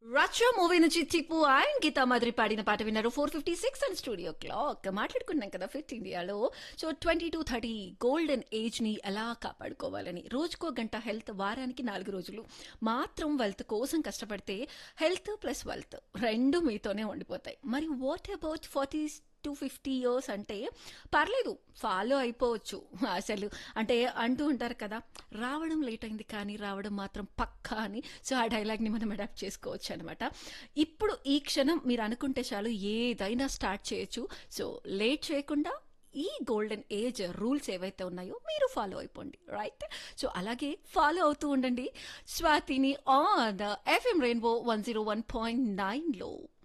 రచ్చ మూవీ నుంచి టిప్పు అండ్ గీతా మాదిరి పాడిన పాట విన్నారు four fifty six and studio clock మాట్లాడుకున్నాం కదా ఫిట్ ఇండియాలో so twenty to thirty golden age ని ఎలా కాపాడుకోవాలని రోజుకో గంట హెల్త్ వారానికి నాలుగు రోజులు మాత్రం వెల్త్ కోసం కష్టపడితే హెల్త్ ప్లస్ వెల్త్ రెండు మీతోనే ఉండిపోతాయి మరి what about forty to fifty years అంటే పర్లేదు ఫాలో అయిపోవచ్చు అసలు అంటే అంటూ ఉంటారు కదా రావడం లేట్ అయింది కానీ రావడం మాత్రం పక్కా అని సో ఆ డైలాగ్ని మనం అడాప్ట్ చేసుకోవచ్చు అనమాట ఇప్పుడు ఈ క్షణం మీరు అనుకుంటే చాలు ఏదైనా స్టార్ట్ చేయొచ్చు సో లేట్ చేయకుండా ఈ గోల్డెన్ ఏజ్ రూల్స్ ఏవైతే ఉన్నాయో మీరు ఫాలో అయిపోండి రైట్ సో అలాగే ఫాలో అవుతూ ఉండండి స్వాతిని on FM rainbow one zero one point నైన్లో